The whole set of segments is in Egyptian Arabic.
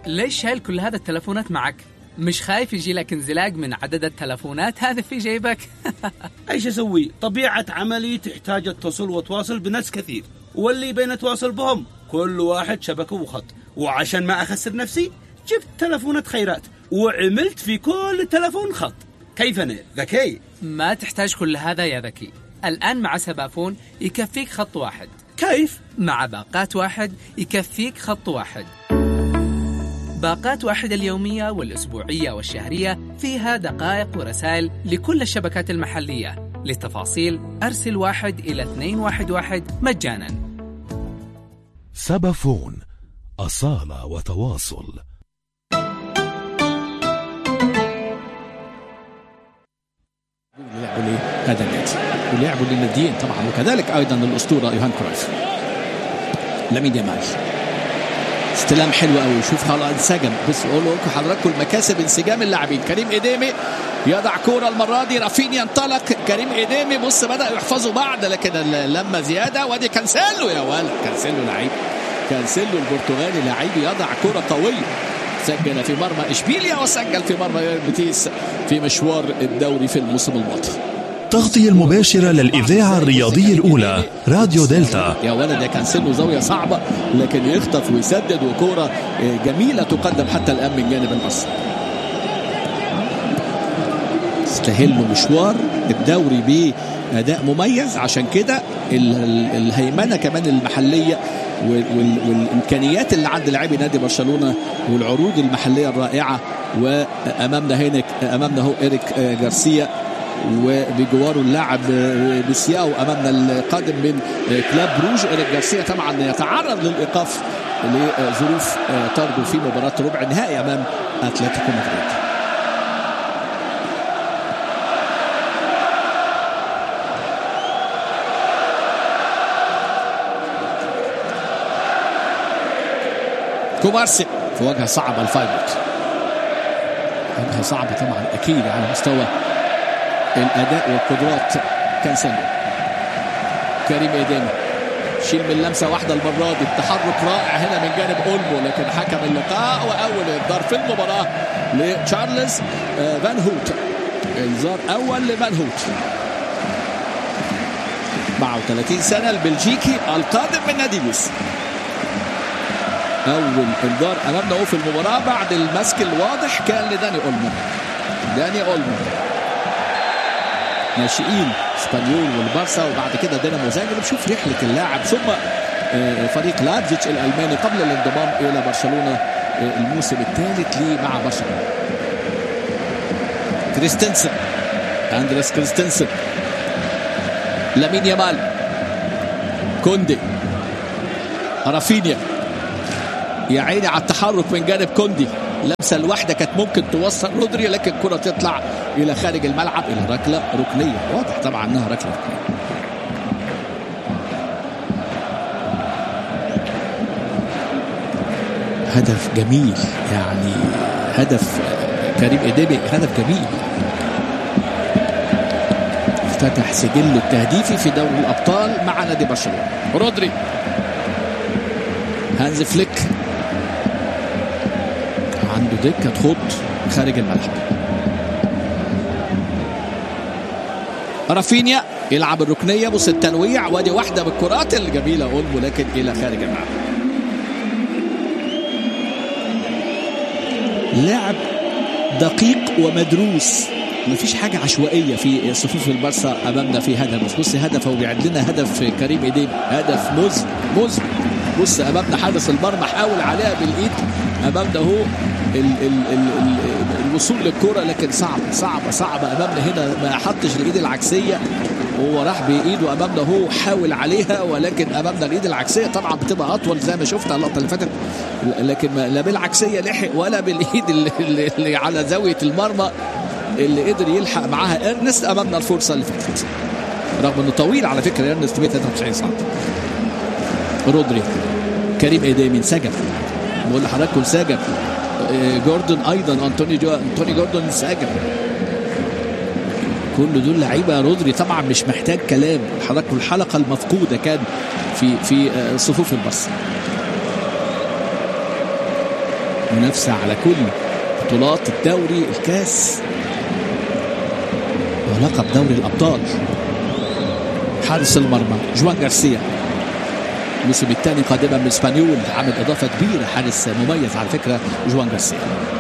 ليش شايل كل هذا التلفونات معك؟ مش خايف يجي لك انزلاق من عدد التلفونات هذا في جيبك؟ ايش اسوي؟ طبيعة عملي تحتاج اتصل وتواصل بناس كثير واللي بين اتواصل بهم كل واحد شبكة وخط وعشان ما اخسر نفسي جبت تلفونات خيرات وعملت في كل تلفون خط كيف انا ذكي ما تحتاج كل هذا يا ذكي الآن مع سبافون يكفيك خط واحد كيف؟ مع باقات واحد يكفيك خط واحد باقات واحد اليومية والأسبوعية والشهرية فيها دقائق ورسائل لكل الشبكات المحلية للتفاصيل أرسل واحد إلى 211 مجانا سبفون أصالة وتواصل لعبوا لهذا النادي ولعبوا للناديين طبعا وكذلك ايضا الاسطوره يوهان كرويف لامين يامال استلام حلو قوي شوف خلاص انسجم بس اقول لكم حضراتكم المكاسب انسجام اللاعبين كريم ايديمي يضع كوره المره دي رافينيا انطلق كريم ايديمي بص بدا يحفظوا بعض لكن لما زياده وادي كانسيلو يا ولد كانسيلو لعيب كانسيلو البرتغالي لعيب يضع كره قويه سجل في مرمى اشبيليا وسجل في مرمى ريال بيتيس في مشوار الدوري في الموسم الماضي تغطية المباشرة للإذاعة الرياضية الأولى راديو دلتا يا ولد يا كانسيلو زاويه صعبه لكن يخطف ويسدد وكوره جميله تقدم حتى الان من جانب النصر استهل مشوار الدوري باداء مميز عشان كده ال- ال- الهيمنه كمان المحليه وال- وال- والامكانيات اللي عند لاعبي نادي برشلونه والعروض المحليه الرائعه وامامنا هنا امامنا هو ايريك آه، جارسيا وبجواره اللاعب آه، بيسياو امامنا القادم من آه، كلاب بروج ايريك جارسيا طبعا يتعرض للايقاف لظروف آه، طرده في مباراه ربع النهائي امام اتلتيكو مدريد كوبارسي في واجهه صعبه الفايبوت واجهه صعبه طبعا اكيد على مستوى الاداء والقدرات كانسيلو كريم ايديمي شيل من لمسه واحده المره دي التحرك رائع هنا من جانب اولمو لكن حكم اللقاء واول انذار في المباراه لتشارلز آه، فان هوت انذار اول لفان هوت معه 30 سنه البلجيكي القادم من نادي نيس اول انذار امامنا هو في المباراه بعد المسك الواضح كان لداني اولمو داني اولمو ناشئين اسبانيول والبارسا وبعد كده دينامو زاجرب شوف رحله اللاعب ثم آه، فريق لابزيتش الالماني قبل الانضمام الى برشلونه آه، الموسم الثالث ليه مع برشلونه كريستنسن اندريس كريستنسن لامين يامال كوندي رافينيا يا عيني على التحرك من جانب كوندي لمسه الواحده كانت ممكن توصل رودري لكن الكره تطلع الى خارج الملعب الى ركله ركنيه واضح طبعا انها ركله ركنيه هدف جميل يعني هدف آه، كريم ايديبي هدف جميل فتح سجله التهديفي في دوري الابطال مع نادي برشلونه رودري هانز فليك عنده دكه تخط خارج الملعب رافينيا يلعب الركنيه بص التنويع وادي واحده من الكرات الجميله اولمو لكن الى خارج الملعب لعب دقيق ومدروس مفيش حاجة عشوائية في صفوف البارسا أمامنا في هدف بص هدف هو بيعد لنا هدف كريم إيديم هدف مزن مزن بص أمامنا حارس المرمى حاول عليها بالإيد أمامنا هو ال ال ال ال الوصول للكرة لكن صعب صعبة صعبة أمامنا هنا ما حطش الإيد العكسية هو راح بايده امامنا هو حاول عليها ولكن امامنا الايد العكسيه طبعا بتبقى اطول زي ما شفنا اللقطه اللي فاتت لكن ما- لا بالعكسيه لحق ولا بالايد اللي, اللي, اللي على زاويه المرمى اللي قدر يلحق معاها ارنست امامنا الفرصه اللي فاتت رغم انه طويل على فكره ارنست 193 سم رودري كريم ايديمي انسجم بقول لحضراتكم انسجم آه، جوردن ايضا انتوني جو انتوني جوردن انسجم كل دول لعيبه رودري طبعا مش محتاج كلام حضراتكم الحلقه المفقوده كان في في آه، صفوف البصر منافسة على كل بطولات الدوري الكاس ولقب دوري الأبطال حارس المرمى جوان جارسيا الموسم الثاني قادما من اسبانيول عمل اضافه كبيره حارس مميز على فكره جوان جارسيا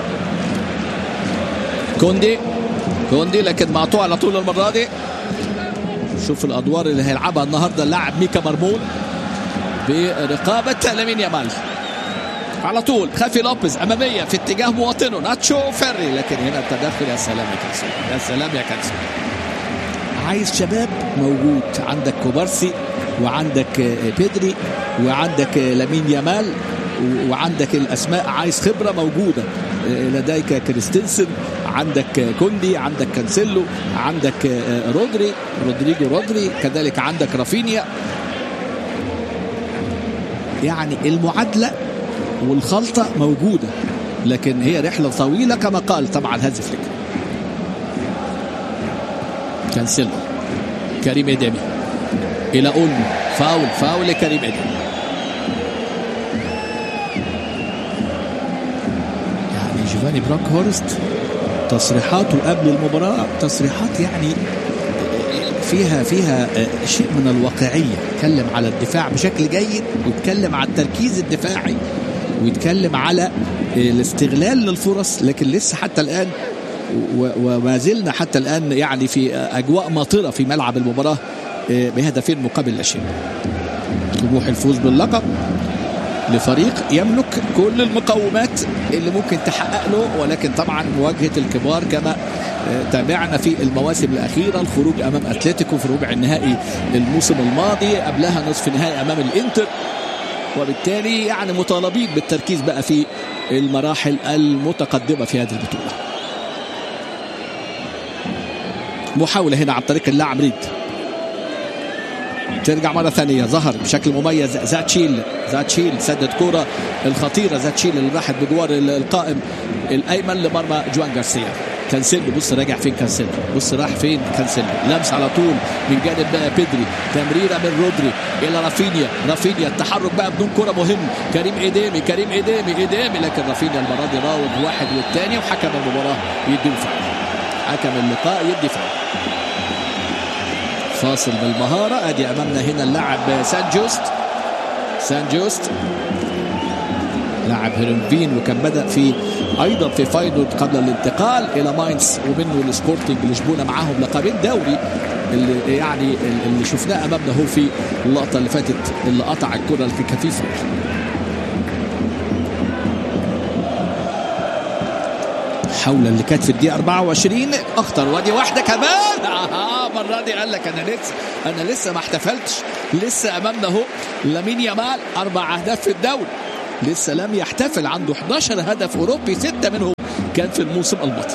كوندي كوندي لكن مقطوع على طول المره دي شوف الادوار اللي هيلعبها النهارده اللاعب ميكا مرمول برقابه لامين يامال على طول خافي لوبيز اماميه في اتجاه مواطنه ناتشو فيري لكن هنا التدخل يا سلام يا كانسو يا سلام يا كانسو عايز شباب موجود عندك كوبارسي وعندك بيدري وعندك لامين يامال وعندك الاسماء عايز خبره موجوده لديك كريستنسن عندك كوندي عندك كانسيلو عندك رودري رودريجو رودري كذلك عندك رافينيا يعني المعادله والخلطه موجوده لكن هي رحله طويله كما قال طبعا هانز فليك كانسيلو كريم ادمي الى اولمو فاول فاول لكريم ادمي يعني جيفاني براك هورست تصريحاته قبل المباراه تصريحات يعني فيها فيها شيء من الواقعيه اتكلم على الدفاع بشكل جيد واتكلم على التركيز الدفاعي ويتكلم على الاستغلال للفرص لكن لسه حتى الان وما زلنا حتى الان يعني في اجواء ماطره في ملعب المباراه بهدفين مقابل لا شيء. طموح الفوز باللقب لفريق يملك كل المقومات اللي ممكن تحقق له ولكن طبعا مواجهه الكبار كما تابعنا في المواسم الاخيره الخروج امام اتلتيكو في ربع النهائي الموسم الماضي قبلها نصف نهائي امام الانتر وبالتالي يعني مطالبين بالتركيز بقى في المراحل المتقدمه في هذه البطوله. محاوله هنا عن طريق اللاعب ريد ترجع مرة ثانية ظهر بشكل مميز زاتشيل زاتشيل سدد كرة الخطيرة زاتشيل اللي راحت بجوار القائم الأيمن لمرمى جوان جارسيا كانسيلو بص راجع فين كانسيلو بص راح فين كانسيلو لمس على طول من جانب بقى بيدري تمريره من رودري الى رافينيا رافينيا التحرك بقى بدون كره مهم كريم ايديمي كريم ايديمي ايديمي لكن رافينيا المره دي راوغ واحد والثاني وحكم المباراه يدي فاول حكم اللقاء يدي فاول فاصل بالمهارة ادي امامنا هنا اللاعب سان جوست سان جوست لاعب هيرنفين وكان بدا في ايضا في فاينورد قبل الانتقال الى ماينز ومنه السبورتنج لشبونه معاهم لقبين دوري اللي يعني اللي شفناه امامنا هو في اللقطه اللي فاتت اللي قطع الكره الكفيفه حول اللي كانت في الدقيقه 24 اخطر ودي واحده كمان آه المره دي قال لك انا لسه انا لسه ما احتفلتش لسه امامنا اهو لامين يامال اربع اهداف في الدوري لسه لم يحتفل عنده 11 هدف اوروبي سته منهم كان في الموسم الماضي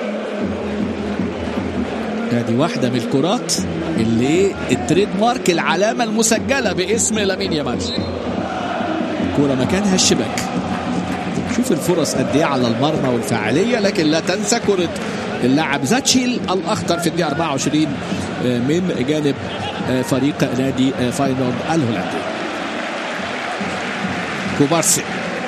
هذه واحدة من الكرات اللي التريد مارك العلامة المسجلة باسم لامين يامال كرة مكانها الشباك شوف الفرص قد ايه على المرمى والفعاليه لكن لا تنسى كره اللاعب زاتشيل الاخطر في الدقيقه 24 من جانب فريق نادي فاينورد الهولندي كوبارسي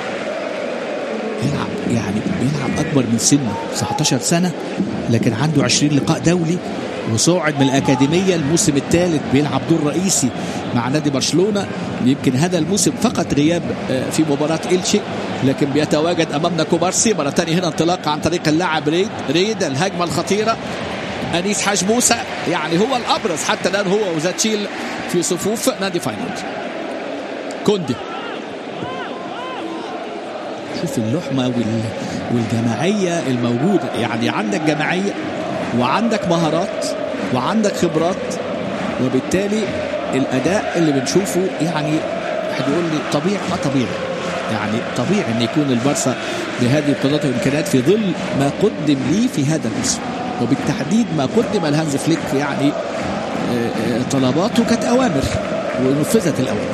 يلعب يعني بيلعب اكبر من سنه 19 سنه لكن عنده 20 لقاء دولي وصعد من الأكاديمية الموسم الثالث بيلعب دور رئيسي مع نادي برشلونة يمكن هذا الموسم فقط غياب في مباراة إلشي لكن بيتواجد أمامنا كوبارسي مرة ثانية هنا انطلاق عن طريق اللاعب ريد ريد الهجمة الخطيرة أنيس حاج موسى يعني هو الأبرز حتى الآن هو وزاتشيل في صفوف نادي فاينورد كوندي شوف اللحمة والجماعية الموجودة يعني عندك جماعية وعندك مهارات وعندك خبرات وبالتالي الاداء اللي بنشوفه يعني واحد يقول لي طبيعي ما طبيعي يعني طبيعي ان يكون البارسا بهذه القدرات والامكانيات في ظل ما قدم ليه في هذا الموسم وبالتحديد ما قدم الهانز فليك يعني طلباته كانت اوامر ونفذت الاوامر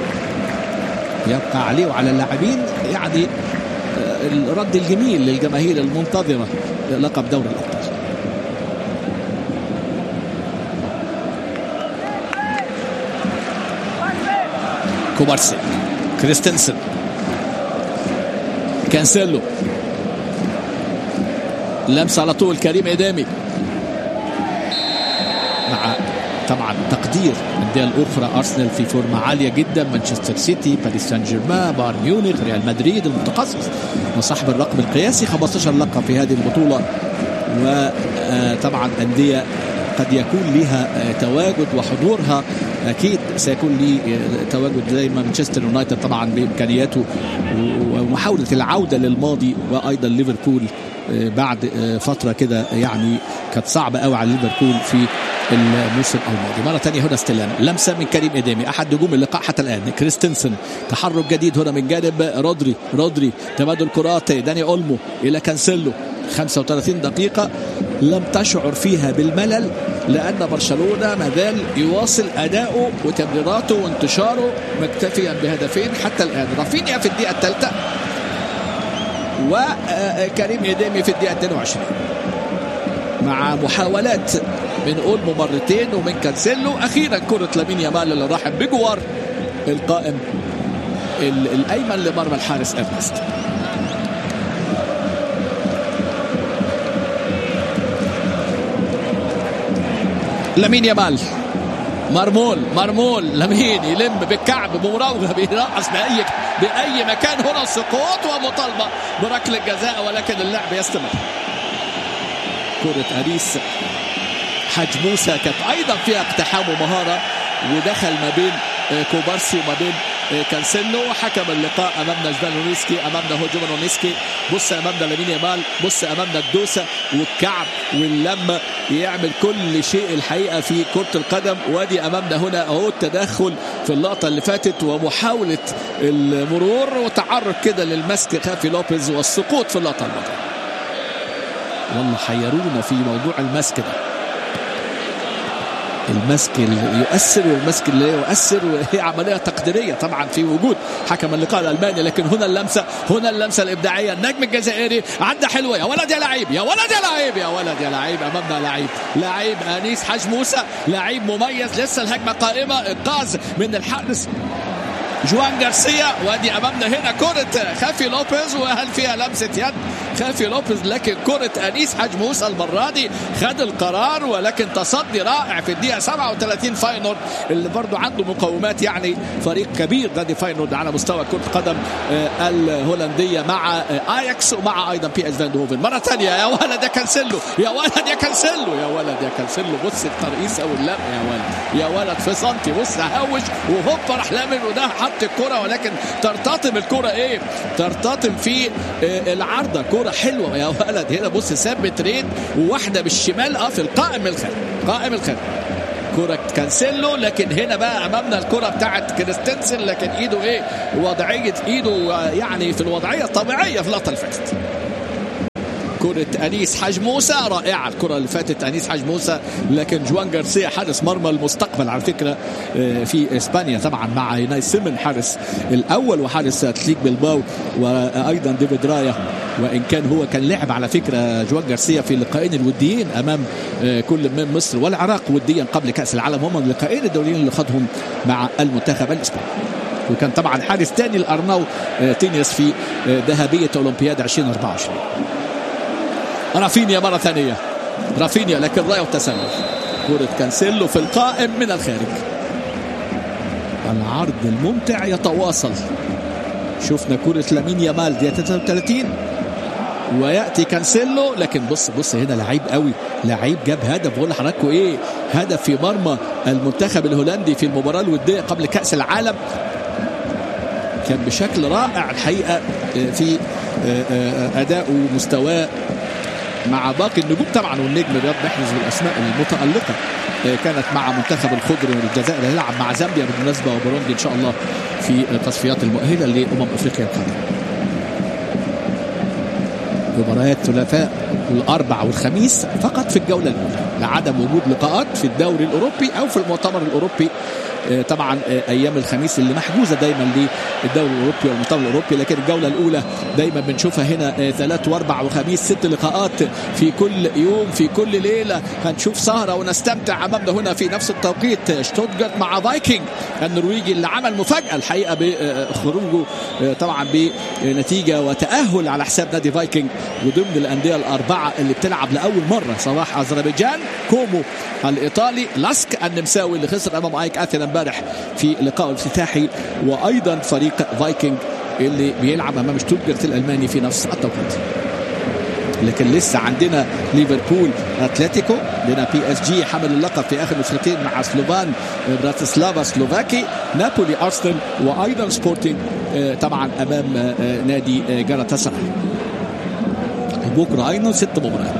يبقى عليه وعلى اللاعبين يعني الرد الجميل للجماهير المنتظره لقب دوري الابطال كوبارسي كريستنسن كانسيلو لمسه على طول كريم ادامي مع طبعا تقدير الانديه الاخرى ارسنال في فورمه عاليه جدا مانشستر سيتي باريس سان جيرمان بايرن ميونخ ريال مدريد المتخصص وصاحب الرقم القياسي 15 لقب في هذه البطوله وطبعا انديه قد يكون لها تواجد وحضورها اكيد سيكون لي تواجد دائما مانشستر يونايتد طبعا بامكانياته ومحاوله العوده للماضي وايضا ليفربول بعد فتره كده يعني كانت صعبه قوي على ليفربول في الموسم الماضي مره ثانيه هنا استلام لمسه من كريم ادامي احد نجوم اللقاء حتى الان كريستنسن تحرك جديد هنا من جانب رودري رودري تبادل كرات داني اولمو الى كانسيلو 35 دقيقه لم تشعر فيها بالملل لان برشلونه ما زال يواصل اداؤه وتمريراته وانتشاره مكتفيا بهدفين حتى الان رافينيا في الدقيقه الثالثه وكريم ادامي في الدقيقه 22 مع محاولات من اولمو مرتين ومن كانسيلو اخيرا كره لامين يامال اللي راحت بجوار القائم الايمن لمرمى الحارس ارنست لامين يامال مرمول مرمول لامين يلم بالكعب بمراوغه بيرقص باي باي مكان هنا سقوط ومطالبه بركله جزاء ولكن اللعب يستمر كره اريس حاج موسى كانت ايضا فيها اقتحام ومهاره ودخل ما بين كوبارسي وما بين كانسيلو حكم اللقاء امامنا جبال رونيسكي امامنا هو جومان رونيسكي بص امامنا لامين يامال بص امامنا الدوسه والكعب واللم يعمل كل شيء الحقيقه في كره القدم وادي امامنا هنا اهو التدخل في اللقطه اللي فاتت ومحاوله المرور وتعرض كده للمسك خافي لوبيز والسقوط في اللقطه الماضيه والله حيرونا في موضوع المسك ده المسك اللي يؤثر والمسك اللي يؤثر وهي عمليه تقديريه طبعا في وجود حكم اللقاء الالماني لكن هنا اللمسه هنا اللمسه الابداعيه النجم الجزائري عدى حلوه يا ولد يا لعيب يا ولد يا لعيب يا ولد يا لعيب امامنا لعيب لعيب انيس حاج موسى لعيب مميز لسه الهجمه قائمه انقاذ من الحارس جوان جارسيا وادي امامنا هنا كره خافي لوبيز وهل فيها لمسه يد خافي لوبيز لكن كره انيس حاج موسى المره دي خد القرار ولكن تصدي رائع في الدقيقه 37 فاينورد اللي برضه عنده مقومات يعني فريق كبير نادي فاينورد على مستوى كره القدم الهولنديه مع اياكس ومع ايضا بي اس فاندهوفن مره ثانيه يا ولد يا كانسيلو يا ولد يا كانسيلو يا ولد يا كانسيلو بص الترقيص او اللم يا ولد يا ولد في سنتي بص هوش وهوبا راح لامن وده حط الكره ولكن ترتطم الكره ايه ترتطم في العارضه كره حلوه يا ولد هنا بص ساب مترين وواحده بالشمال اه في القائم الخارج قائم الخارج كرة كانسيلو لكن هنا بقى امامنا الكرة بتاعت كريستنسن لكن ايده ايه وضعية ايده يعني في الوضعية الطبيعية في اللقطة اللي فاتت كرة أنيس حاج موسى رائعة الكرة اللي فاتت أنيس حاج موسى لكن جوان جارسيا حارس مرمى المستقبل على فكرة في إسبانيا طبعا مع يوناي سيمن حارس الأول وحارس أتليك بلباو وأيضا ديفيد رايا وإن كان هو كان لعب على فكرة جوان جارسيا في اللقاءين الوديين أمام كل من مصر والعراق وديا قبل كأس العالم هم اللقاءين الدوليين اللي خدهم مع المنتخب الإسباني وكان طبعا حارس ثاني الأرناو تينيس في ذهبية أولمبياد 2024 رافينيا مرة ثانية رافينيا لكن راية وتسلل كرة كانسيلو في القائم من الخارج العرض الممتع يتواصل شفنا كرة لامين يامال دي 33 وياتي كانسيلو لكن بص بص هنا لعيب قوي لعيب جاب هدف بقول لحضراتكم ايه هدف في مرمى المنتخب الهولندي في المباراه الوديه قبل كاس العالم كان بشكل رائع الحقيقه في اداؤه ومستواه مع باقي النجوم طبعا والنجم رياض محرز والاسماء المتالقه كانت مع منتخب الخضر الجزائر هيلعب مع زامبيا بالمناسبه وبوروندي ان شاء الله في تصفيات المؤهله لامم افريقيا القادمه. مباريات الثلاثاء والاربع والخميس فقط في الجوله الاولى لعدم وجود لقاءات في الدوري الاوروبي او في المؤتمر الاوروبي طبعا ايام الخميس اللي محجوزه دايما الدوري الاوروبي والمنتخب الاوروبي لكن الجوله الاولى دايما بنشوفها هنا آه، ثلاث واربع وخميس ست لقاءات في كل يوم في كل ليله هنشوف سهره ونستمتع امامنا هنا في نفس التوقيت شتوتجارت مع فايكنج النرويجي اللي عمل مفاجاه الحقيقه بخروجه آه، طبعا بنتيجه وتاهل على حساب نادي فايكنج وضمن الانديه الاربعه اللي بتلعب لاول مره صباح اذربيجان كومو الايطالي لاسك النمساوي اللي خسر امام ايك اثينا امبارح في لقائه الافتتاحي وايضا فريق فايكنج اللي بيلعب امام شتوتجارت الالماني في نفس التوقيت لكن لسه عندنا ليفربول اتلتيكو لنا بي اس جي حمل اللقب في اخر نسختين مع سلوفان براتسلافا سلوفاكي نابولي ارسنال وايضا سبورتنج آه، طبعا امام آه، آه، نادي آه، جالاتاسراي بكره ايضا ست مباريات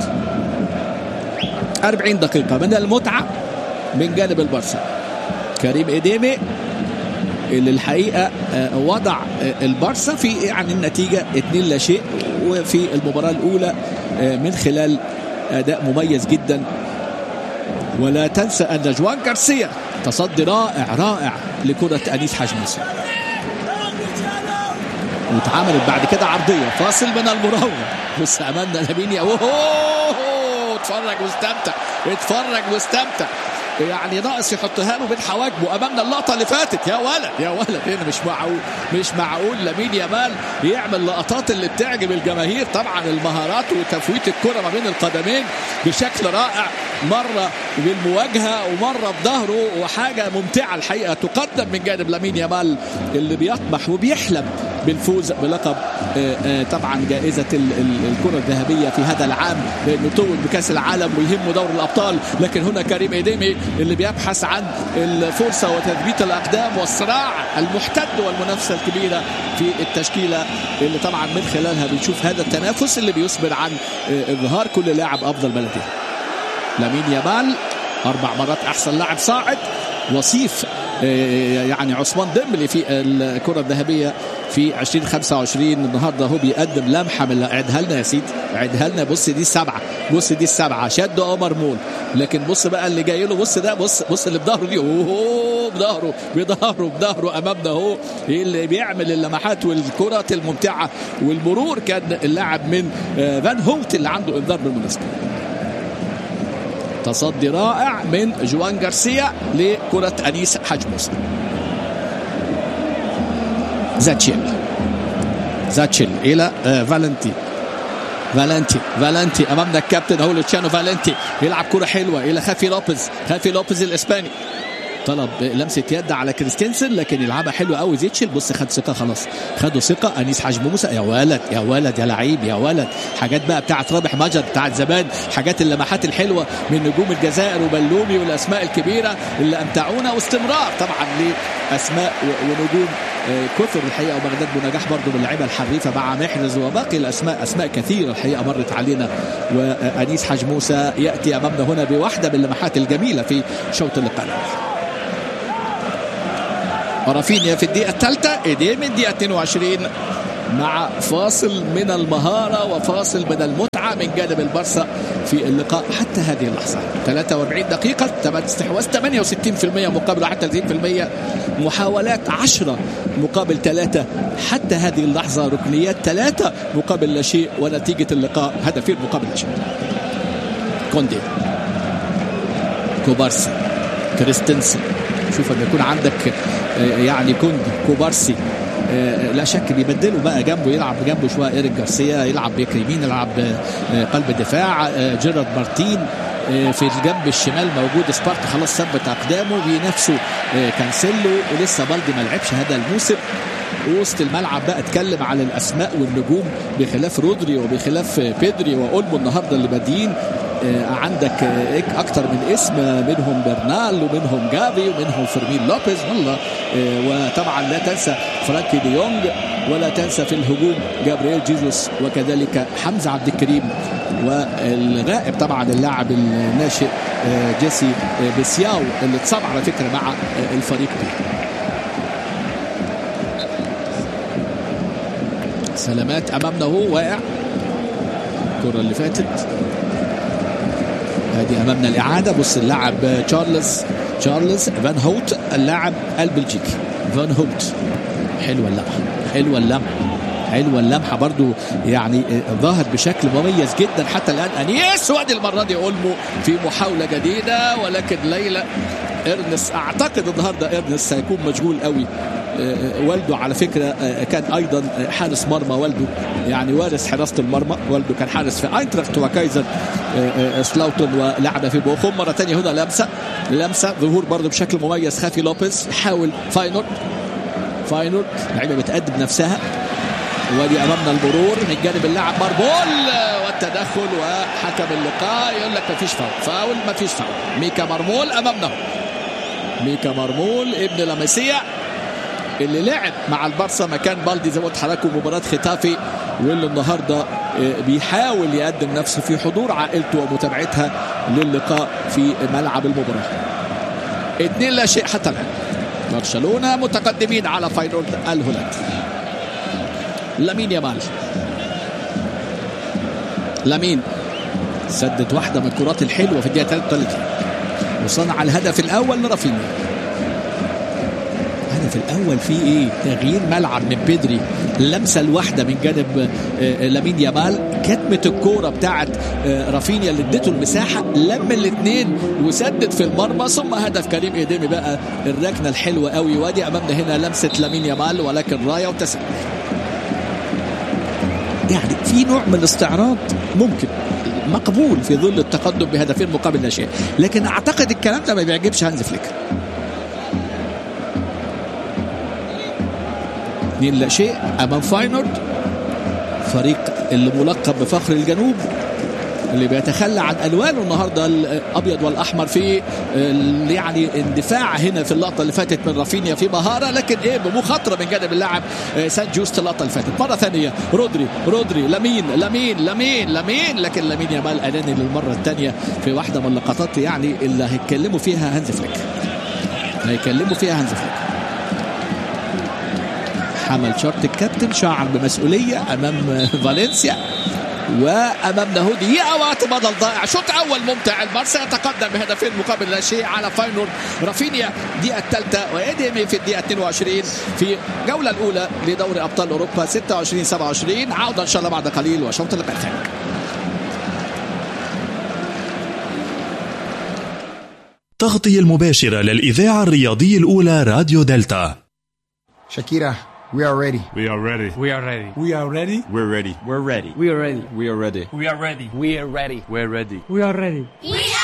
40 دقيقه من المتعه من جانب البارسا كريم اديمي اللي الحقيقه آه، وضع آه، البارسا في يعني النتيجه 2 لا شيء وفي المباراه الاولى آه، من خلال اداء مميز جدا ولا تنسى ان جوان جارسيا تصدي رائع رائع لكره انيس حجموسي واتعملت بعد كده عرضيه فاصل من المراوغه بص امامنا لامينيا اوه اتفرج واستمتع اتفرج واستمتع يعني ناقص يحطها له بين حواجبه امامنا اللقطه اللي فاتت يا ولد يا ولد هنا مش معقول مش معقول لامين يامال يعمل لقطات اللي بتعجب الجماهير طبعا المهارات وتفويت الكره ما بين القدمين بشكل رائع مره بالمواجهه ومره بظهره وحاجه ممتعه الحقيقه تقدم من جانب لامين يامال اللي بيطمح وبيحلم بالفوز بلقب آه، آه، طبعا جائزة ال- ال- الكرة الذهبية في هذا العام بأنه توج بكأس العالم ويهمه دور الأبطال لكن هنا كريم إيديمي اللي بيبحث عن الفرصة وتثبيت الأقدام والصراع المحتد والمنافسة الكبيرة في التشكيلة اللي طبعا من خلالها بنشوف هذا التنافس اللي بيصبر عن آه، إظهار كل لاعب أفضل بلده لامين يامال أربع مرات أحسن لاعب صاعد وصيف آه، يعني عثمان ديمبلي في الكرة الذهبية في 2025 النهارده هو بيقدم لمحه من عدها لنا يا سيدي عدها لنا بص دي السبعه بص دي السبعه شد عمر مول لكن بص بقى اللي جاي له بص ده بص بص اللي بظهره دي اوه بظهره بظهره بظهره امامنا اهو اللي بيعمل اللمحات والكرات الممتعه والمرور كان اللاعب من آه، فان هوت اللي عنده انذار بالمناسبه تصدي رائع من جوان جارسيا لكرة أنيس حجموس زاتشيل زاتشيل إلى آه، فالنتي فالنتي فالنتي امامنا الكابتن اهو لوتشانو فالنتي يلعب كره حلوه الى خافي لوبيز خافي لوبيز الاسباني طلب لمسه يد على كريستنسن لكن يلعبها حلوه قوي زيتشل بص خد ثقه خلاص خدوا ثقه انيس حاج موسى يا ولد يا ولد يا لعيب يا ولد حاجات بقى بتاعت رابح مجد بتاعت زمان حاجات اللمحات الحلوه من نجوم الجزائر وبلومي والاسماء الكبيره اللي امتعونا واستمرار طبعا لاسماء و- ونجوم آه، كثر الحقيقه وبغداد بنجاح برضه من اللعيبه الحريفه مع محرز وباقي الاسماء اسماء كثيره الحقيقه مرت علينا وانيس حاج موسى ياتي امامنا هنا بواحده من اللمحات الجميله في شوط اللقاء الأول. رافينيا في الدقيقة الثالثة ايديه من الدقيقة 22 مع فاصل من المهارة وفاصل من المتعة من جانب البارسا في اللقاء حتى هذه اللحظة 43 دقيقة تم استحواذ 68% مقابل 31% محاولات 10 مقابل 3 حتى هذه اللحظة ركنيات 3 مقابل لا شيء ونتيجة اللقاء هدفين مقابل لا شيء كوندي كوبارسي كريستنسن شوف لما يكون عندك آه، يعني كوندي كوبارسي آه، لا شك بيبدلوا بقى جنبه يلعب جنبه شويه ايريك جارسيا يلعب بيك يمين يلعب آه، قلب دفاع آه، جيرارد مارتين آه، في الجنب الشمال موجود سبارتا خلاص ثبت اقدامه بينافسوا آه، كانسيلو ولسه بالدي ما لعبش هذا الموسم وسط الملعب بقى اتكلم على الاسماء والنجوم بخلاف رودري وبخلاف بيدري واولمو النهارده اللي بادئين آه، عندك آه، إك- اكتر من اسم آه، منهم برنال ومنهم جافي ومنهم فيرمين لوبيز والله آه، وطبعا لا تنسى فرانكي دي يونج ولا تنسى في الهجوم جابرييل جيزوس وكذلك حمزه عبد الكريم والغائب طبعا اللاعب الناشئ آه، جيسي آه، بيسياو اللي اتصاب على فكره مع آه، الفريق ده سلامات امامنا هو واقع الكره اللي فاتت ادي امامنا الاعاده بص اللاعب تشارلز تشارلز فان هوت اللاعب البلجيكي فان هوت حلوه اللمحه حلوه اللمحه حلوه اللمحه برضو يعني ظهر بشكل مميز جدا حتى الان انيس وادي المره دي اولمو في محاوله جديده ولكن ليلى ارنس اعتقد النهارده ارنس سيكون مشغول قوي والده على فكره كان ايضا حارس مرمى والده يعني وارث حراسه المرمى والده كان حارس في اينتراخت وكايزر سلاوتون ولعب في بوخم مره ثانيه هنا لمسه لمسه ظهور برضه بشكل مميز خافي لوبيز حاول فاينورد فاينورد لعيبه بتقدم نفسها وادي امامنا المرور من جانب اللاعب مرمول والتدخل وحكم اللقاء يقول لك مفيش فاول فاول مفيش فاول ميكا مرمول امامنا ميكا مرمول ابن لاماسيا اللي لعب مع البارسا مكان بالدي زي ما قلت حضراتكم مباراه ختافي واللي النهارده بيحاول يقدم نفسه في حضور عائلته ومتابعتها للقاء في ملعب المباراه. اثنين لا شيء حتى الان. برشلونه متقدمين على فاينورد الهولندي. لامين يامال. لامين سدد واحده من الكرات الحلوه في الدقيقه 33 وصنع الهدف الاول لرافينيا. الهدف الاول فيه ايه تغيير ملعب من بدري اللمسه الواحده من جانب لامين يامال كتمه الكوره بتاعت رافينيا اللي اديته المساحه لم الاثنين وسدد في المرمى ثم هدف كريم ايديمي بقى الركنه الحلوه قوي وادي امامنا هنا لمسه لامين يامال ولكن رايه وتسديد يعني في نوع من الاستعراض ممكن مقبول في ظل التقدم بهدفين مقابل لا شيء لكن اعتقد الكلام ده ما بيعجبش هانز فليك اثنين لا شيء امام فاينورد فريق اللي ملقب بفخر الجنوب اللي بيتخلى عن الوانه النهارده الابيض والاحمر في يعني اندفاع هنا في اللقطه اللي فاتت من رافينيا في مهاره لكن ايه بمخاطره من جانب اللاعب سان جوست اللقطه اللي فاتت مره ثانيه رودري رودري لامين لامين لامين لامين لكن لامين يامال اناني للمره الثانيه في واحده من اللقطات يعني اللي هيتكلموا فيها هانز فليك هيكلموا فيها هانز فليك حمل شرط الكابتن شعر بمسؤولية أمام فالنسيا وامامنا هو دقيقه وقت بدل ضائع شوط اول ممتع البارسا يتقدم بهدفين مقابل لا شيء على فاينورد رافينيا الدقيقه الثالثه وايديمي في الدقيقه 22 في الجوله الاولى لدوري ابطال اوروبا 26 27 عوده ان شاء الله بعد قليل وشوط اللقاء الثاني تغطية المباشرة للإذاعة الرياضية الأولى راديو دلتا Shakira, we are ready. We are ready. We are ready. We are ready. We're ready. We're ready. We are ready. We are ready. We are ready. We are ready. We're ready. We are ready. We are